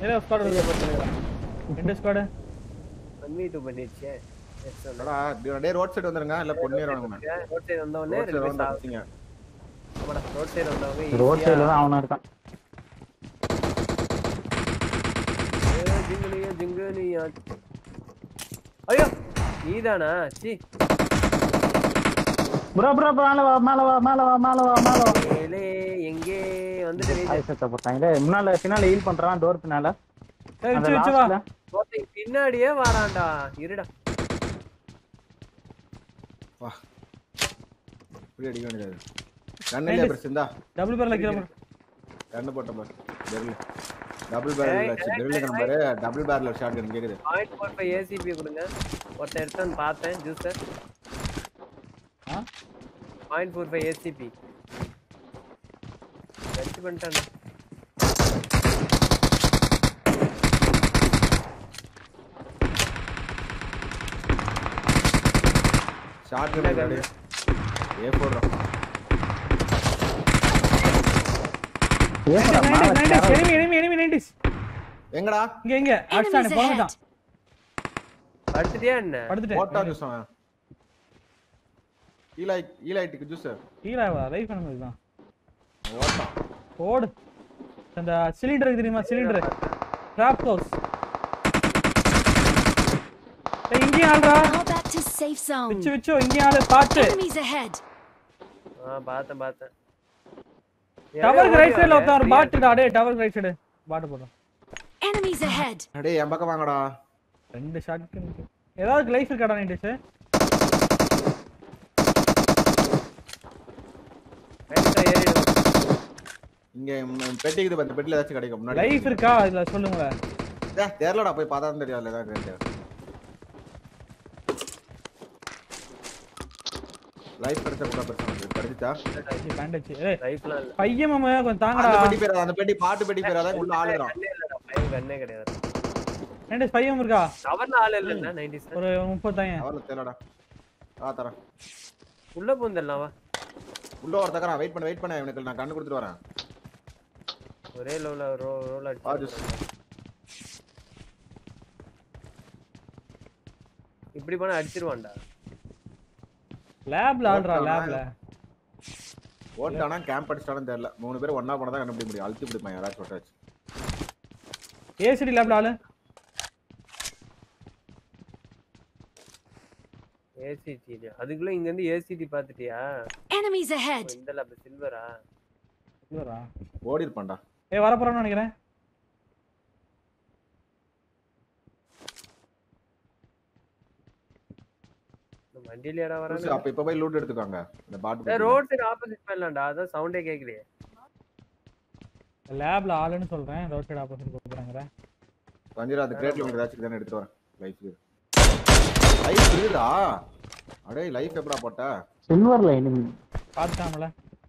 ஏதோ ஸ்குவாட் வருது ரெண்டு ஸ்குவாட் அன்மீட் பண்ணிடுச்சே என்னடா டேய் ரோட் சைடு வந்துருங்க இல்ல பொன்னேர் வாங்க ரோட் சைடு வந்தவொடனே ரோட் ரெண்டு சைடு பேர் சாவு. வந்துருங்க ஆமாடா ரோட் சைடு வந்தவங்க ரோட் easy-ஆ, சைடுல தான் அவனும் இருக்கான் ஏ, ஜிங்குனியா, ஜிங்குனியா. ஐயோ நீதானா சி ப்ரோ ப்ரோ மேல வா மேல வா மேல வா மேல வா மேல வா ஏலே எங்கே வந்துட்டு வெயிட் ஆய் செத்த போட்டாங்களே முன்னால பின்னால ஹீல் பண்றான் டோர் பின்னால ஏய் அந்த வச்சு வச்சு வா லாஸ்ட்ல ஒருத்தன் பின்னாடியே வாரான்டா இருடா வா இப்படி அடிக்க வேண்டியது கண்ணு இல்லையா பிரஸ் இந்தா டபுள் பேர்ல வைக்கிற கண்ணு போட்ட பாரு பெர்ல் டபுள் பேரல் வச்சு பெர்ல் number double barrel shotgun கேக்குது பாயிண்ட் ஃபோர் ஃபைவ் ஏசிபி கொடுங்க ஒருத்தன் எடுத்தான்னு பார்த்தேன் ஜூஸர் ஆ? பாயிண்ட் ஃபோர் ஃபைவ் ஏசிபி வச்சு பண்ணிட்டான் ஷாட் கன் ரெடி ஏ போடுறோம் ஏசுடா மேல எனிமி எனிமி எனிமி நைன்டிஸ் எங்கடா இங்க இங்க அடிச்சானே Enemies போனதான் படுத்துட்டியா என்ன படுத்துட்டேன் போட்டா ஜூஸ் அவன் ஈலை ஈலைட்டுக்கு ஜூஸ் கீழே லைஃப் பண்ணது தான் ஓட்டான் போடு அந்த சிலிண்டர் இருக்கு தெரியுமா சிலிண்டர் டிராப் ஹவுஸ் ஏய் இங்கேயும் ஆள்றா Fall back to safe zone. விச்சு விச்சு இங்கேயும் ஆளு பாத்து Enemies ahead. ஆ பார்த்தேன் பார்த்தேன் டவருக்கு ரைட் சைடுல ஒருத்தன் ஒரு பாட்டுடா டேய் டவருக்கு ரைட் சைடு பாட்டு போடுறோம் Enemies ahead. அடே என் பக்கம் வாங்கடா ரெண்டு ஷாட் ஏதாவது லைஃப் இருக்காடா நைன்டிஸ் ஏறிடும் இங்க ம், பெட்டி இது பத்து பெட்டில ஏதாச்சும் கிடைக்கும் முன்னாடி லைஃப் இருக்கா இதுல சொல்லுங்களேன் ஏய், தெரியலடா போய் பார்த்தா தான் தெரியும் அதுல ஏதாவது இருக்கு லைஃப் கிடைச்சா கூட பிரச்சனை கிடைச்சா பேண்டேஜ் ஏய் லைஃப்லாம் இல்ல பையன் மாமா கொஞ்சம் தாங்கடா அந்த பெட்டி பேர் அந்த பெட்டி பாட்டு பெட்டி பேர் அதான் உள்ள ஆளு கண்ணே இல்லடா பையன் கண்ணே கிடையாது நைன்டிஸ் பையன் இருக்கா டவர்ல ஆள் இல்ல நைன்டிஸ் ஒரு முப்பதாயிரம் அவர்ல தெரியலடா ஆ தரேன் உள்ள பூந்தல்லாம் வா உள்ள ஒரு தக்கறா வெயிட் பண்ண வெயிட் பண்ண இவனுக்கு நான் கண்ணு கொடுத்துட்டு வரேன் ஒரே லெவல ரோ ரோல் ஆ, just. அடிச்சு இப்படி பண்ண அடிச்சிருவான்டா லேப்ல ஆடுறா ஓட்டானா? லேப்ல ஓட்டானா கேம்ப் அடிச்சிட்டானு தெரியல மூணு பேர் ஒண்ணா போனா தான் கண்டுபிடிக்க முடியும் அழுத்தி பிடிப்பான் யாராச்சும் ஒட்டாச்சு ஏசிடி லேப்ல ஆளு ஏசிடி அதுக்குள்ள இங்க இருந்து ஏசிடி பாத்துட்டியா Enemies ahead. இந்த லேப் சில்வரா இல்லடா ஓடி இருப்பான்டா ஏய் வர போறோம்னு நினைக்கிறேன் வண்டியிலடா புதுசு, வராங்க அப்ப இப்ப போய் லூட் எடுத்துக்காங்க இந்த பாட்டு ரோட் சைடு ஆப்போசிட் பண்ணலாம்டா அதான் சவுண்டே கேக்குதே லேப்ல ஆளுன்னு சொல்றேன் ரோட் சைடு ஆப்போசிட் போறாங்கற வஞ்சிரா அந்த கிரேட்ல உங்களுக்கு ஏதாச்சும் தானே எடுத்துட்டு வரேன் லைஃப் லைஃப் இருக்குதா அடே லைஃப் எப்படா போட்ட சில்வர்ல எனிமி பாத்துட்டாமல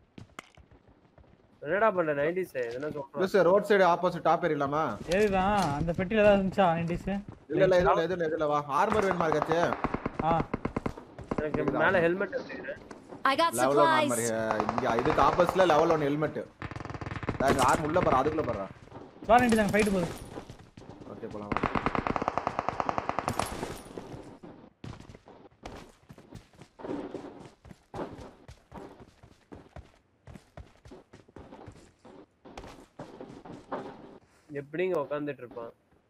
என்னடா பண்ற நைன்டிஸ் என்ன சொல்றோம் புதுசு ரோட் சைடு ஆப்போசிட் டாப் ஏறிடலாமா ஏதுதான் அந்த பெட்டில ஏதாவது இருந்துச்சா நைன்டிஸ் இல்ல இல்ல எதுவும் இல்ல எதுவும் இல்ல எதுவும் இல்ல வா ஆர்மர் வேணுமா இருக்காச்சு ஆ எனக்கு மேல ஹெல்மெட் வச்சிருக்கேன் I got level one armour supplies. இங்க இதுக்கு ஆப்போசிட்ல லெவல் ஒன் ஹெல்மெட் இங்க ஆர்ம் உள்ள பாரு அதுக்குள்ள பாரு வா நைன்டிஸ் அங்க ஃபைட் போகுது ஓகே போலாம் எப்படிங்க உட்காந்துட்டு இருப்பான்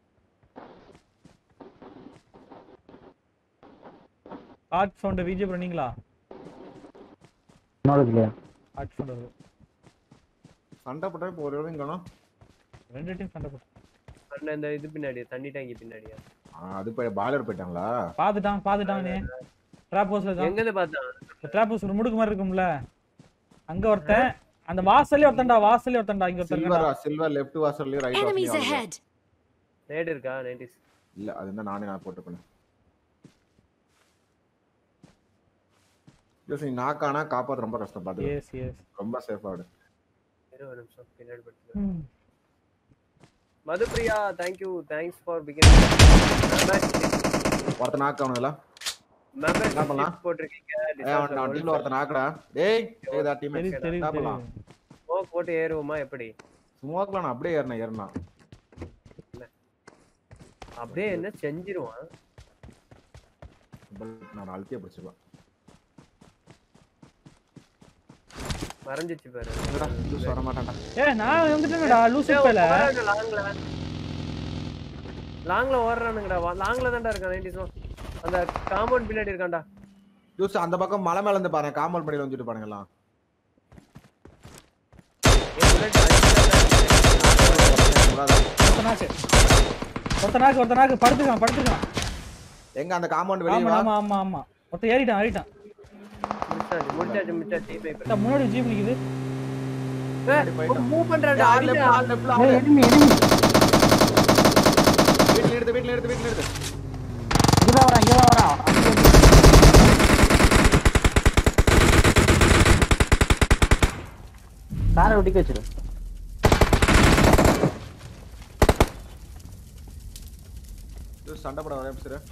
ஹார்ட் சவுண்ட் விஜய் பண்ணீங்களா என்னோட இல்லையா ஹார்ட் சவுண்ட் வருது சண்டை போட்டா இப்போ ஒரு இடம் காணும் ரெண்டு டீம் சண்டை போட்டு அண்ணன் இந்த இது பின்னாடி தண்ணி டேங்கி பின்னாடியா அது போய் பாய்லர் போயிட்டாங்களா பாத்துட்டான் பாத்துட்டான் நீ ட்ராப் ஹவுஸ்ல இருக்கான் எங்க இருந்து பார்த்தான் ட்ராப் ஹவுஸ் ஒரு முடுக்கு மாதிரி இருக்கும்ல அங்க ஒருத்தன் அந்த வாசல்லே ஒருத்தன்டா வாசல்லே ஒருத்தன்டா இங்க ஒருத்தன் சில்வர் இருக்கான்டா. சில்வர் லெஃப்ட் வாசல்லையும் ரைட் Enemies வாசல்லையும் ahead. நேடு இருக்கா நைன்டிஸ் இல்ல அது என்ன நானே நான் போட்டுப்பேன் ஜோசி நீ நாக்கானா காப்பாத்து ரொம்ப கஷ்டம் பாத்து எஸ் எஸ் ரொம்ப சேஃபா விடு இரு ஒரு நிமிஷம் பின்னாடி படுத்து Madhupriya thank you thanks for picking ஒருத்த நாக்கு அவனுல என்ன பண்ணலாம்? மெம்பர்ஷிப் போட்டிருக்கீங்க அவன் டீம்ல ஒருத்த நாக்குடா டேய் ஏதா டீம் தெரியும் தெரியும் பண்ணலாம் தெரியும் ஸ்மோக் போட்டு ஏறுவோமா எப்படி ஸ்மோக்ல நான் அப்படியே ஏறினேன் ஏறினா அப்படியே என்ன செஞ்சிருவான் நான் அழுத்தியே பிடிச்சிருவேன் மறைஞ்சிச்சு பாரு என்னடா ஜூஸ் வர மாட்டான்டா ஏ நான் வந்துட்டேன்டா லூசு பேல லாங்ல லாங்ல ஓடுறானுங்கடா லாங்ல தான்டா இருக்கான் நைன்டிஸ் அந்த காம்பவுண்ட் பின்னாடி இருக்கான்டா ஜூஸ் அந்த பக்கம் மலை மேல இருந்து பாருங்க காம்பவுண்ட் பண்ணில வந்துட்டு பாருங்க எல்லாம் என் bullet அடிச்சுட்டான்டா. ஒருத்த நாக்கு ஒருத்த நாக்கு ஒருத்த நாக்கு படுத்துக்கான் படுத்துக்கான் எங்க அந்த காம்பவுண்ட் வெளிய ஆமா வா ஆமா ஆமா ஆமா ஒருத்த ஏறிட்டான் ஏறிட்டான் முடிச்சாச்சு முடிச்சாச்சு முடிச்சாச்சு பை இந்த முன்னாடி ஜீப் நிக்குது மூவ் பண்றான்டா ஆள் லெஃப்ட் அடிடா. ஆள் லெஃப்ட்ல ஏய், enemy, enemy. வீட்ல எடுத்து வீட்ல எடுத்து வீட்ல எடுத்து இங்கதான் வரான் இங்கதான் வரான் காரை ஒட்டிக்க வச்சிரு ஜூஸ் சண்டை போட வரேன் சார்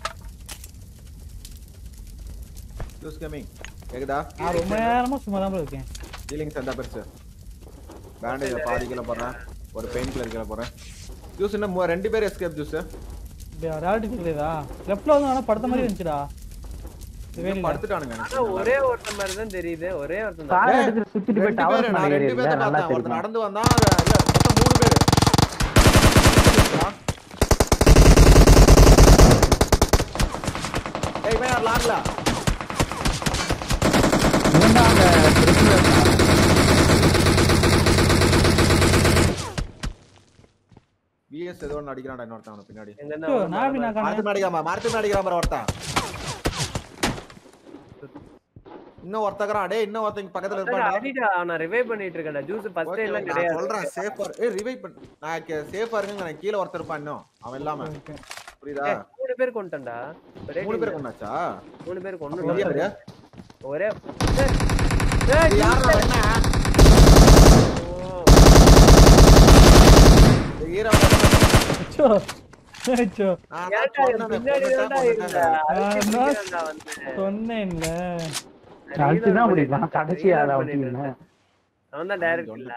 ஜூஸ் கமிங் கேக்குதா நான் ரொம்ப நேரமா சும்மா தான் bro இருக்கேன் ஹீலிங் சண்டை பெருசு பேண்டேஜ் பாதி கிலோ போடுறேன் ஒரு பெயின் கிலர் கிலோ போடுறேன் ஜூஸ் இன்னும் மூ- ரெண்டு பேர் எஸ்கேப் ஜூஸ் ரேலிட்டி தெரியுதா லெஃப்ட்ல வந்து ஆனா படுத்த மாதிரி இருந்துச்சுடா இது வேலையில. படுத்துட்டானுங்க ஆனா ஒரே ஒருத்தன் மாதிரி தான் தெரியுது ஒரே ஒருத்தன் தான் காரை எடுத்துட்டு சுத்திட்டு போய் ரெண்டு டவர் பேர் மேல நான் ஏறி ரெண்டு பேர்த்த நல்லா பார்த்தேன் ஒருத்தன் தெரியும் நடந்து வந்தான் இல்ல மொத்தம் மூணு பேர் ஏய் இவன் யார் லாட்ல இவன்தான் அந்த bridge-ல இருக்கான். விஎஸ் ஏதோ ஒன்று அடிக்கிறான்டா இன்னொருத்தன் அவனை பின்னாடி எங்க ஐயோ, நான் எப்படி நான் மரத்து காணேன் அடிக்காம மரத்து அடிக்கிறான் பாரு ஒருத்தன் இன்னும் ஒருத்தக்கிறான் டேய் இன்னும் ஒருத்தங்க பக்கத்துல இருப்பான்டா அடிடா நான் ரிவைவ் பண்ணிட்டு இருக்கேன்டா ஜூஸ் ஃபர்ஸ்ட் Okay, எல்லாம் நான் கிடையாது சொல்றேன் சேஃபா ஏய் ரிவைவ் பண்ணு நான் சேஃபா இருக்குங்க நான் கீழ ஒருத்தர் இருப்பான் இன்னும் அவன் இல்லாம புரியுதா ஏய், மூணு பேர் கொண்டுட்டா மூணு பேர் கொண்டாச்சா மூணு பேர் இங்க கொண்டு பாரு. ஒரே ஏய், ஏய், இது யாருடா என்ன ஓ, இந்த ஹீரோவை அச்சோ அச்சோ நான் ஏன்டா தான் என் சொன்னேனே, பின்னாடி கொன்னுட்டேன், தான்டா இருந்த கொன்னுட்டேன். அடிச்சு நான் பிடிக்கிறான்டா வந்து சொன்னேன்ல அடிச்சுதான் Reload பிடிப்பான் பண்ணிட்டு கடைசியா reload அதை பண்ணிட்டு ஒட்டிக்கின்னு. அவன் தான் டைரக்ட் இல்ல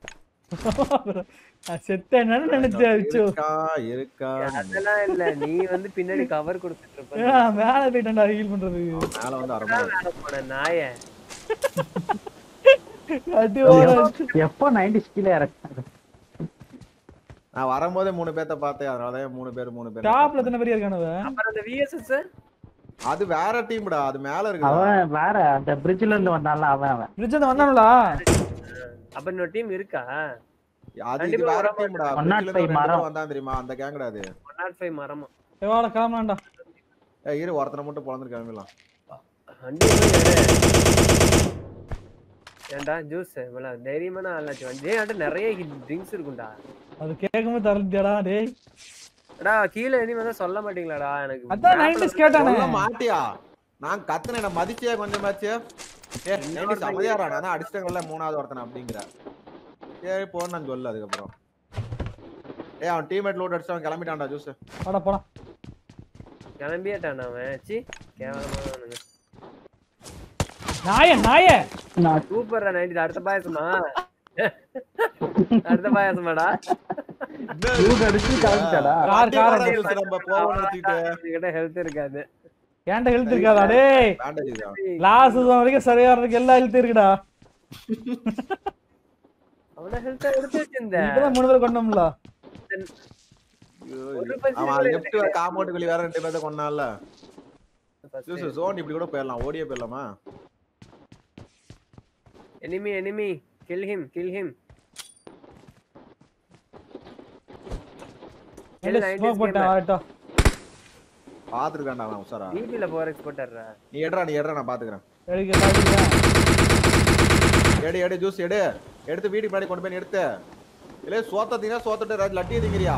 நான் செத்தேன்னு நினைச்சேன் அச்சோ இருக்கா இருக்கா அதெல்லாம் இல்ல நீ வந்து பின்னாடி கவர் கொடுத்துட்டு இருப்ப ஏன் நான் மேல போயிட்டேன்டா ஹீல் பண்றதுக்கு மேல வந்து அரை மணி நேரம். மேல போன நாய அடி வாங்க. எப்போ நைன்டி கீழே இறக்குறாங்க நான் வரும்போதே மூணு பேர்த்த பார்த்தேன் அதனாலதான் மூணு பேர் மூணு பேர் டாப்ல எத்தனை பேர் இருக்கானவ அப்புறம் அந்த விஎஸ்எஸ் அது வேற டீம்டா அது மேல இருக்கு அவன் வேற அந்த பிரிட்ஜ்ல இருந்து வந்தான்ல அவன் அவன் பிரிட்ஜ் வந்து வந்தானுங்களா அப்ப இன்னொரு டீம் இருக்கா அது இது கண்டிப்பா வேற வர டீம்டா One not five மரம். வந்தான் தெரியுமா அந்த கேங்கடா அது ஒன் நாட் ஃபைவ் மரமா எவ்வளோ கிளம்பலாம்டா ஏய் இரு ஒருத்தனை மட்டும் பொழந்து கிளம்பிடலாம் வண்டி போய் எடு. ஏன்டா ஜூஸ் இவ்வளவு தைரியமான ஆளாச்சு வண்டி ஆட்ட நிறைய ட்ரிங்க்ஸ் இருக்கும்டா அது கேட்கும்போது தரலையாடா டேய் அடா கீழே இனிமே தான் சொல்ல மாட்டீங்களாடா எனக்கு அதான் map ல நைன்டிஸ் கேட்டானே சொல்ல மாட்டியா நான் கத்துனேன் என்ன மதிச்சியா கொஞ்சமாச்சு ஏ நைன்டிஸ் அமைதியாரா நான் தான் அடிச்சிட்டேங்கல்ல மூணாவது ஒருத்தனை அப்படிங்கிற சரி போன்னு நான் சொல்ல அதுக்கப்புறம் ஏய் அவன் டீம்மேட் லோட் அடிச்சு அவன் கிளம்பிட்டான்டா ஜூஸ் போடா போடா கிளம்பியாட்டான் அவன் சி கேவலமானவனுங்க நாய நாய நான் சூப்பர் நைன்டி அடுத்த பாயசமா அடுத்த பாயசமாடா இவங்க அடிச்சு கிளம்பிட்டாடா கார், கார் வண்டி வாடா juice, நம்ம போவோம் நிறுத்திட்டு கிட்ட ஹெல்த் இருக்காது ஏன்டா ஹெல்த் இருக்காதா டேய் பேண்டேஜ் தான் லாஸ்ட் வரைக்கும் சரியா வர்றதுக்கு எல்லா ஹெல்த் இருக்குடா அவன ஹெல்த் எடுத்து வச்சிருந்தேன் இப்பதான் மூணு பேர் கொண்டோம்ல ஒரு பசி அவன் கூட லெஃப்ட் காம்பவுண்ட் வெளிய வேற ரெண்டு பேர்த்த கொண்டான்ல ஜூஸ் ஜோன் இப்படி கூட போயிடலாம் ஓடியே போயிடலாமா enemy enemy kill him kill him இல்ல ஸ்மோக் போட்டேன் ஆகட்டும் பாத்துருக்கான்டா அவன் உசாரா டிபில போர் எக்ஸ்போர்ட்டர்ரா நீ எடுறா நீ எடுறா நான் பாத்துக்கிறேன் எடுக்க காட்டுறேன் எடு எடு ஜூஸ் எடு எடுத்து வீட்டுக்கு முன்னாடி கொண்டு போய் நீ எடுத்து இல்ல சோத்த தீங்க சோத்துட்டு ர- லட்டியை திங்கிறியா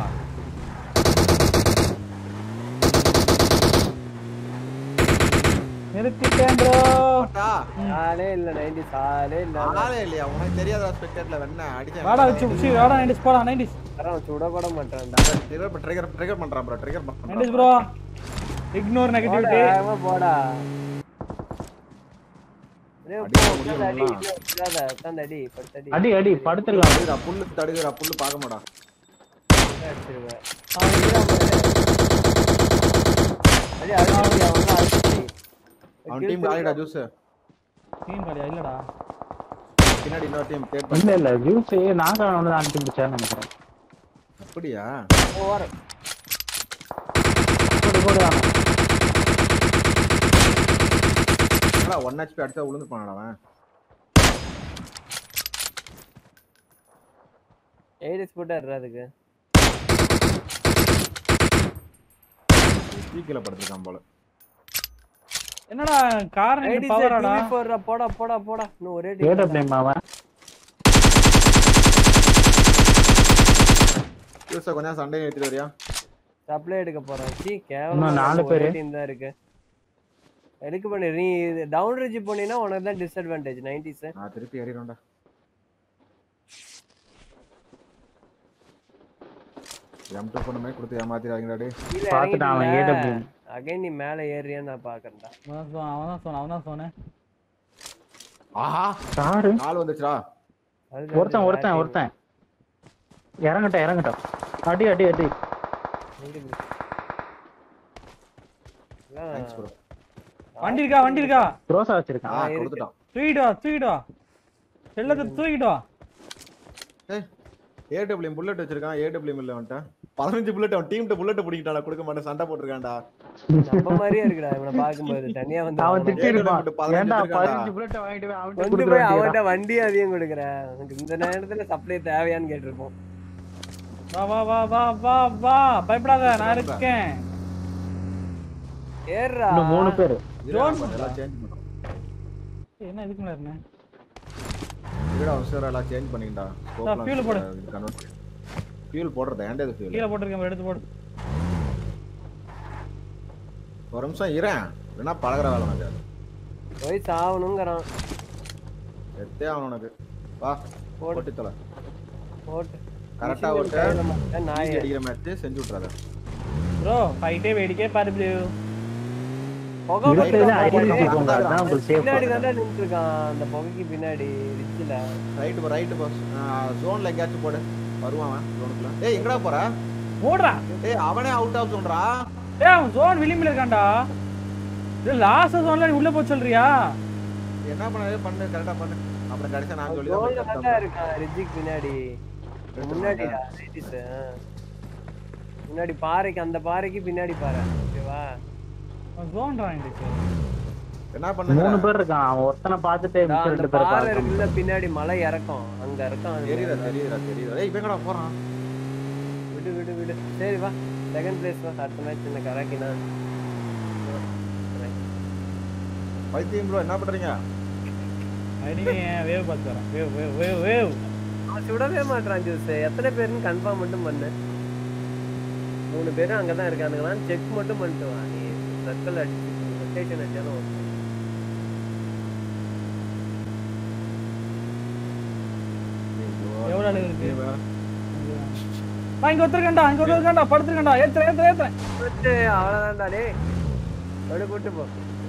நிறுத்திட்டேன் ப்ரோ போட்டா ஆளே இல்ல 90 ஆளே இல்ல ஆளே இல்லையா உனக்கு தெரியாத ஸ்பெக்டேட்ல வெண்ண அடிச்சேன் வாடா வச்சு உச்சி வாடா நைன்டிஸ் போடா நைன்டிஸ் அவன் சுட கூட மாட்டான்டா ட்ரிகர் ட்ரிகர் ட்ரிகர் பண்றான் bro trigger nineties bro ignore negativity போடா போடா டேய், அடிக்க உட்கார்ந்து முடியுமா? அடி, இல்ல, உட்காராத, உட்கார்ந்து அடி, படுத்து அடி. அடி அடி படுத்துடலாம் தடுகுறா புல்லு தடுகுறா புல்லு பார்க்க மாட்டா அடிச்சிருவேன். அவன் அவன் டீம் காலிடா ஜூஸ் டீம் காலியா இல்லடா பின்னாடி இன்னொரு டீம் தேட் இல்ல இல்ல ஜூஸ் நாங்க அவனு தான் அனுப்பிச்சேன்னு நினைக்கிறேன் அப்படியா ஓவர் போடு போடு அவனை. ஒன் ஹெச்பி அடிச்சா விழுந்து போனாடா அவன் எய்டிஸ் போட்டாரு அதுக்கு கீழே படுத்துருக்கான் போல என்னடா கார் எய்டிஸ் பவராடா போடுறா போடா போடா போடா இன்னும் ஒரே ஏட டீம் பிளேம் அவன் ஜூஸை கொஞ்சம் சண்டை ஏற்றிட்டு வரியா சப்ளை எடுக்க போறேன் சீ இன்னும் கேவலம் நாலு பேரு. டீம் தான் இருக்கு எடுக்க பண்ணு நீ டவுன் ரிஜ் போனீங்கன்னா உனக்கு தான் டிஸ்அட்வான்டேஜ் நைன்டிஸ் நான் திருப்பி ஏறிடும்டா எம் டூ பொண்ணுமே கொடுத்து ஏமாத்திடாதீங்கடா டேய் கீழே பாத்துட்டான் அவன் இறங்கிட்டீங்களா? ஏடபிள்யூ அகைன் நீ மேல ஏறியான்னு நான் பாக்குறேன்டா அவன் தான் சொன்னான் அவன் தான் சொன்னான் அவன் தான் சொன்னேன் ஆஹா காரு நாலு வந்துச்சுடா அது ஒருத்தன் ஒருத்தன் ஒருத்தன் இறங்கட்டும் இறங்கட்டும் அடி அடி அடி தேங்க்ஸ் ப்ரோ வண்டி இருக்கா வண்டி இருக்கா ரோசா வச்சிருக்கான் ஆ இருக்கு. கொடுத்துட்டான் தூக்கிட்டு வா தூக்கிட்டு வா செல்லத்தை தூக்கிட்டு வா ஏடபிள்யூ புல்லட் வச்சிருக்கான் ஏடபிள்யூ இல்ல வந்துட்டான் பதினஞ்சு புல்லட் அவன் டீம்ட்ட புல்லட் பிடிக்கிட்டாடா கொடுக்க மாட்டேன் சண்டை போட்டிருக்கான்டா நம்ம மாதிரியே இருக்குடா இவனை பாக்கும்போது தனியா வந்து அவன் வாங்கினா. திட்டி இருப்பான் மட்டும் பதினஞ்சு ஏன்டா வச்சிருக்கான்டா. பதினஞ்சு புல்லட் வாங்கிட்டு போய் அவன்கிட்ட கொண்டு கொடுத்துட போய் வேண்டியதுடா. அவன்கிட்ட வண்டி அதிகம் கொடுக்குறேன் உனக்கு இந்த நேரத்துல சப்ளை தேவையான்னு கேட்டிருப்போம் வா வா வா வா வா வா பயப்படாத நான் இருக்கேன் ஏறா இன்னும் மூணு பேரு Drone எல்லாம் சேஞ்ச் பண்ணுறோம் ஏய், என்ன இதுக்கு மேல இருந்தேன் இதுடா அவசரம் எல்லாம் சேஞ்ச் பண்ணிக்கிட்டா fuel போடு. ஃபியூல் போடுறது ஏன்டா இது ஃபியூல் கீழே போட்டிருக்கேன் எடுத்து போடு ஒரு நிமிஷம் இரேன் இல்லைன்னா பழகுற வேலை உனக்கு போய் சாவணுங்கிறான் எத்தே ஆகணும் உனக்கு வா போடு. போட்டு தொலை போட்டு கரெக்டா machine ஓட்டு கையில மாட்டேன், நாயே நாய் அடிக்கிற மேட்ச் செஞ்சு விட்றாத ப்ரோ ஃபைட்டே வேடிக்கை பாரு ப்ரோ புகை இருபதுல மட்டும் அடி போடு. வச்சுக்கோங்க அதான் உங்களுக்கு பின்னாடி சேஃப் தானே நின்று இருக்கான் அந்த புகைக்கு பின்னாடி ரிச்சில ரைட்டு போ ரைட்டு போ ஜோன்ல எங்கேயாச்சும் போடு வருவான் அவன் ஜோனுக்குள்ள ஏய் எங்கடா போற ஓடுறா ஏய் அவனே அவுட் ஆஃப் சொல்றா ஏய் அவன் ஜோன் விளிம்பில் இருக்கான்டா இது லாஸ்ட் ஜோன்ல நீ உள்ள போக சொல்றியா என்ன பண்ண பண்ணு கரெக்டா பண்ணு அப்புறம் கடைசியா நான் சொல்லி ரோல்ல தான் தானே இருக்கான் ரிஜிக்கு பின்னாடி முன்னாடி முன்னாடி பாறைக்கு அந்த பாறைக்கு பின்னாடி பாறை ஓகேவா அவன் ஜோன்டா எனக்கு என்ன பண்ணு மூணு பேர் இருக்கான் அவன் ஒருத்தனை பார்த்துட்டு நான் மிச்சம் அந்த ரெண்டு பேரை பாறை பார்க்கணும் இருக்குல்ல பின்னாடி மலை இறக்கம் அங்க இருக்கான் தெரியுதா தெரியுதா தெரியுதா ஏய் இவங்கடா போறான் விடு விடு விடு சரி வா செகண்ட் பிளேஸ் வா அடுத்த மேட்ச் என்ன கராக்கினா பைத்தியம் ப்ரோ என்ன பண்றீங்க அடிங்க வேவ் பார்த்து வரேன் வேவ் வேவ் வேவ் வேவ் அவன் சுடவே மாட்டான் ஜூஸ் எத்தனை பேருன்னு கன்ஃபார்ம் மட்டும் பண்ணு மூணு பேரும் அங்கதான் இருக்கானுங்களான்னு செக் மட்டும் பண்ணிட்டு வா நீ சர்க்கிள் அடிச்சு ரொட்டேஷன் அடிச்சாலும் okay. எவ்வளவு அளவு இருக்கு வா இங்க ஒருத்தருக்கண்டா இங்க ஒருத்தருக்கண்டா படுத்துருக்கண்டா ஏத்துறேன் ஏத்துறேன் ஏத்துறேன் போட்டு, அவ்வளவுதான்டா டேய் அப்படி கூட்டு போ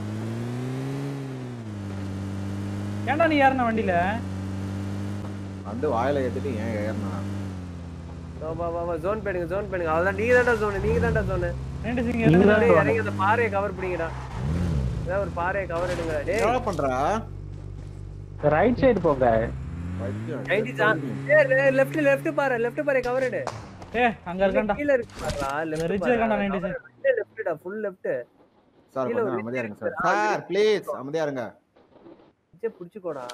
ஏன்டா நீ ஏறின வண்டியில வந்து வாயில ஏத்திட்டு ஏன் ஏறினா வா, வா வா வா ஜோன் போயிடுங்க ஜோன் போயிடுங்க அவ்வளவுதான் நீங்க தான்டா ஜோன் நீங்க தான்டா ஜோன் ரெண்டு சிங்க நீங்க இருந்து தான் டேய் zone. இறங்கி அந்த பாறையை கவர் பண்ணிங்கடா ஏதாவது ஒரு பாறையை கவர் எடுங்க டேய் என்ன பண்ற ரைட் சைடு போங்க பைத்தியம். கைதி ஜா- ஏய் லெஃப்ட் லெஃப்ட் பாரு லெஃப்ட் பாறை கவர் எடு ஏ அங்க இருக்கண்டா கீழ இருக்கு பாருடா லெஃப்ட் ரிட்ஜ் இருக்கான்டா 90 லெஃப்ட்டா ஃபுல் லெஃப்ட் சார் கீழ கொஞ்சம் ஒரு அமைதியா இருங்க சார் சார் ப்ளீஸ் அமைதியா இருங்க ரிட்ஜ் புடிச்சுக்கோடா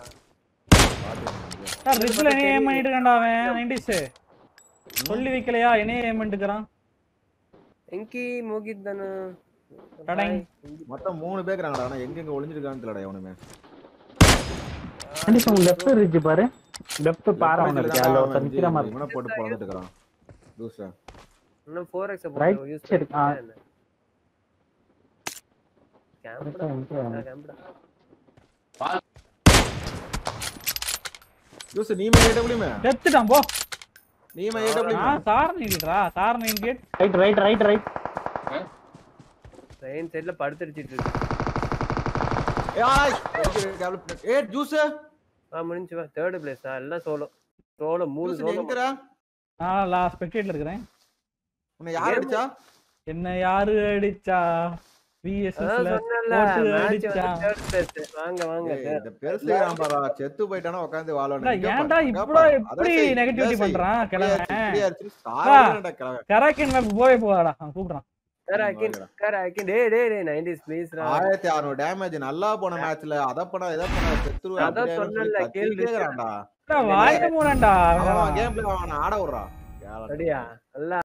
சார் ரிட்ஜ்ல என்ன ஏம் பண்ணிட்டு இருக்கான்டா அவன் நைன்டிஸ் சொல்லி வைக்கலையா என்னையே ஏம் பண்ணிட்டு இருக்கான் எங்கி மோகித் தானே டடங். மொத்தம் மூணு பேர் இருக்காங்கடா ஆனா எங்க எங்க ஒளிஞ்சிருக்கான்னு தெரியலடா எவனுமே கண்டிப்பா உங்க லெஃப்ட் ரிட்ஜ் பாரு லெஃப்ட் பாறை ஒன்று இருக்கு அதுல ஒருத்தன் நிக்கிற மாதிரி இவனை போட்டு பொழந்துட்டு இருக்கான் லூசா இன்னும் 4x Right போட்டு யூஸ் side, ஆ. பண்ணி கேம்ப்டா கேம்ப்டா லூசு நீமே ஏடபிள்யூமே செத்துட்டான் போ நீமே ஏடபிள்யூ நான் தார் நீடிடா தார் nine gate right right right right train சைடுல படுத்துடிச்சிட்டு இருக்கு ஏய் ஏ ஜூஸ் ஆ முடிஞ்சு வா தேர்ட் பிளேஸ் எல்லாம் சோலோ சோலோ மூணு ஜூஸ் சோலோ எங்கடா நான் லா ஸ்பெக்டேட்ல இருக்கிறேன் உன்னை யார் அடிச்சா என்ன யாரு அடிச்சா VSS அதான் ல சொன்னேன்ல, போட்டு match அடிச்சான். வந்து third place. வாங்க வாங்க ஏய், இந்த பெருசு பாரா செத்து போயிட்டானா உட்காந்து அடா, ஏன்டா இப்படா எப்படி நெகட்டிவிட்டி பண்றான் கிழவன் கராக்கின் மேப் போவே போவாடா அவன் கூப்பிடுறான் Sir, I can- sir, I can- டேய், டேய், டேய், 90s please டா. ஆயிரத்தி அறுநூறு டேமேஜ் நல்லா போன மேட்ச்ல அத பண்ண இத பண்ண செத்துருவேன் அதான் அப்படியே சொன்னேன்ல, சொல்லி கேள்வி கத்திக்கிட்டே இருக்கிறான்டா வாய மூடண்டா அவன் கேம் பிளே அவனை ஆட விடுறான் அப்படியா? நல்லா